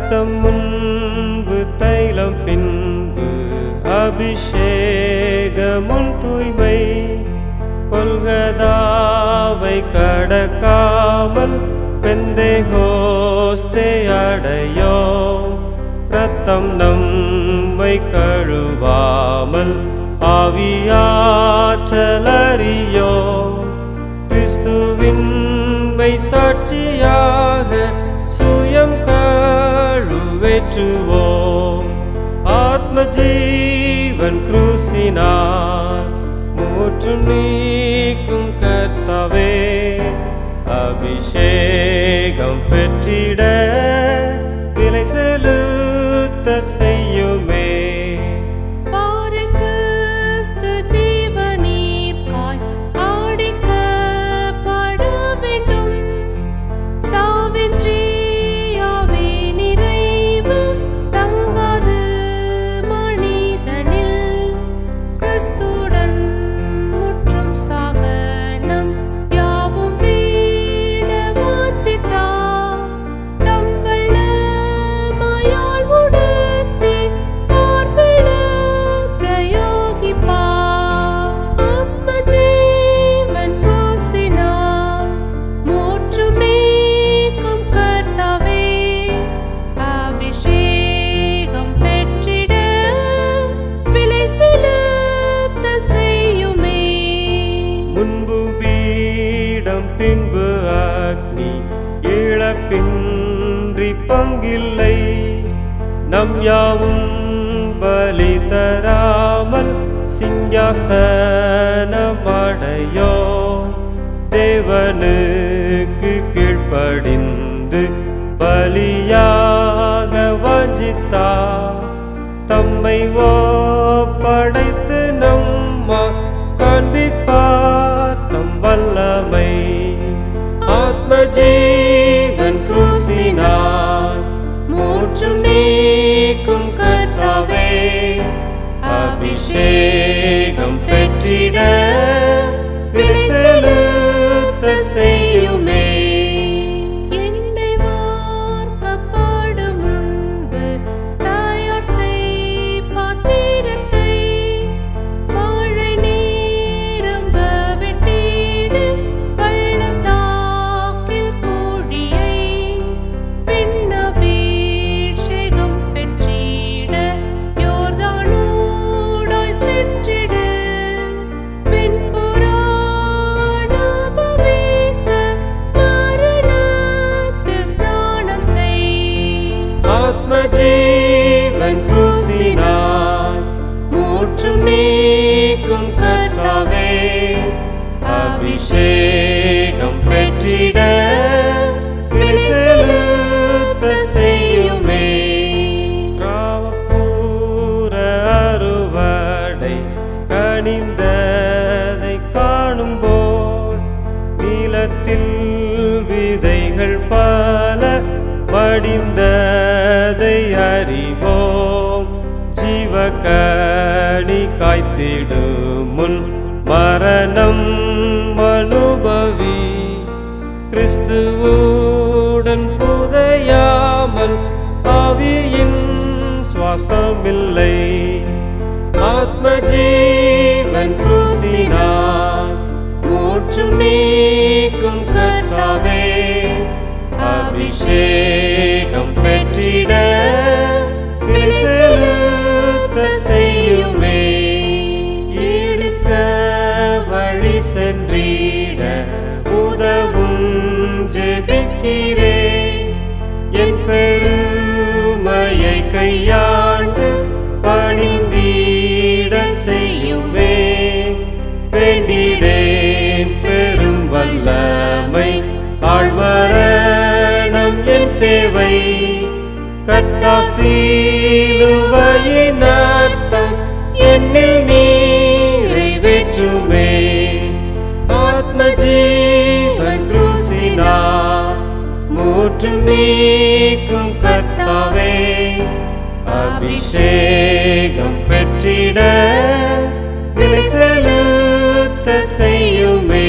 ரத்தம் முன்பு தைலம் பின்பு அபிஷேகமுன் தூய்மை கொல்கதாவை கடக்காமல் பெந்தை ஹோஸ்தே அடையோ ரத்தம் நம்மை கழுவாமல் ஆவியாற்றலறியோ கிறிஸ்துவின்மை சாட்சியாக சுயம் கழுவேற்றுவோம் ஆத்ம ஜீவன் குருசினார் மூற்றும் நீக்கும் கர்த்தாவே அபிஷேகம் பெற்றிட விலை செலுத்த செய்யுமே பாரு கிறிஸ்து ஜீவனீர்க்காய் ஆடிக்கப்பட வேண்டும். சாவின்றி ஆவி நிறைவு தங்காது மனிதனில். கிறிஸ்துவுடன் முற்றும் சாக நம் யாவும் வீட வாஞ்சித்தார். தம் வல்லமையால் உடுத்தி பார்வில பிரயோகிப்பார். ஆத்ம ஜீவன் கிறிஸ்தினார். மூற்றும் நீக்கும் கர்த்தாவே. அபிஷேகம் பெற்றிட விலை செலுத்த செய்யுமே முன்பு பீடம் பின்பு அக்னி இழப்பின்றி பங்கில்லை நம் யாவும் பலி தராமல் சிங்காசனமடையோ தேவனுக்கு கீழ்ப்படிந்து பலியாக வாஞ்சித்தா தம்மை ஓப்படைத்து நம்மா காண்பிப்பார் தம் வல்லமை ஆத்ம ஜீவன் குருசினார் மூற்றும் நீக்கும் கர்த்தாவே அபிஷேகம் பெற்றிட விலை செலுத்த செய்யுமே என்னை வார்க்கப்படும் முன்பு தயார் செய் பாத்திரத்தை மழை நீரம்ப வெட்டிடு பள்ளத்தாக்கில் கோழியை பின்னபீஷேகம் பெற்றிட யோர்தானூடாய் சென்றிடு பின்புறா அனுபவிக்க மரணத்தில் ஸ்நானம் செய் ஆத்ம ஜீவன் குருசினார் மூற்றும் நீக்கும் கர்த்தாவே அபிஷேகம் பெற்றிட விலை செலுத்த செய்யுமே கிராமப்புற அறுவடை கனிந்ததை காணும்போல் நீலத்தில் விதைகள் பல மடிந்ததை அறிவோம் ஜீவகணி காய்த்திடும் முன் மரணம் அனுபவி கிறிஸ்துவுடன் புதையாமல் ஆவியின் சுவாசமில்லை ஆத்ம ஜீவன் குருசினார் மூற்றும் நீக்கும் கர்த்தாவே அபிஷேகம் பெற்றிட விலை செலுத்த செய்யுமே இடுக்க வழி சென்றிட உதவும் ஜெபிக்கிறேன் என் பெருமையை கையாண்டு பணிந்தீட செய்யுமே வேண்டிடேன் பெரும் வல்லமை ஆழ்மரணம் என் தேவை கட்டாசீலுவையின் அர்த்தம் என்னில் நீரைவேற்றுமே ஆத்ம ஜீவன் குருசினா மூற்றும் நீக்கும் கர்த்தாவே அபிஷேகம் பெற்றிட விலை செலுத்த செய்யுமே